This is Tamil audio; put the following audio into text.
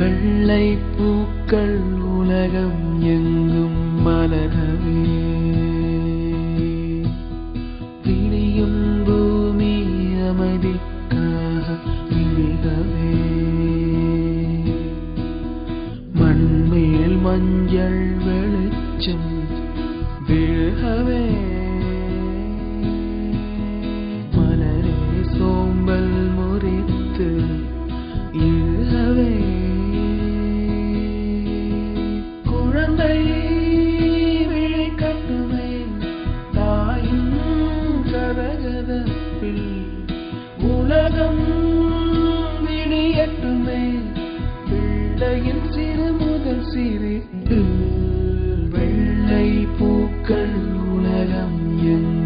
வெள்ளை பூக்கள் உலகம் எங்கும் மலரவே விழியும் பூமி அமைதிக்காக விழிகவே மண்மேல் மஞ்சள் வெளிச்சம் விழுகவே மலரே சோம்பல் முறித்து இழுகவே குழந்தை விழிக்கட்டுமே தாயின் கரகதப்பில் உலகம் விடியட்டுமே பிள்ளையின் சிறு முதல் சிரிப்பு வெள்ளை பூக்கள் உலகம் எங்கும்